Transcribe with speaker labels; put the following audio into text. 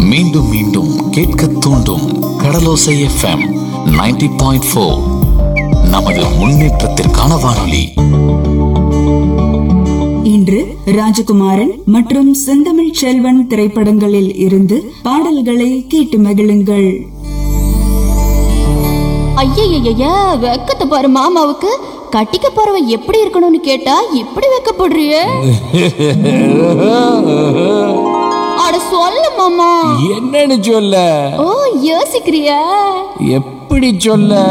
Speaker 1: மீண்டும் மீண்டும் கேட்க தூண்டும் கடலோசை எஃப்எம் 90.4 பாயிண்ட் நமது முன்னேற்றத்திற்கான வானொலி
Speaker 2: இன்று ராஜகுமாரன் மற்றும் செந்தமிழ் செல்வன் திரைப்படங்களில் இருந்து பாடல்களை கேட்டு மகிழுங்கள்
Speaker 3: ஐயய்யய்ய வெக்கத்தை பாரு மாமாவுக்கு கட்டிக்க போறவன் எப்படி இருக்கணும்னு கேட்டா இப்படி வெக்கப்படுறியே அட சொல்ல மாமா
Speaker 4: என்னன்னு சொல்ல
Speaker 3: ஓ யோசிக்கிறியா
Speaker 4: எப்படி சொல்ல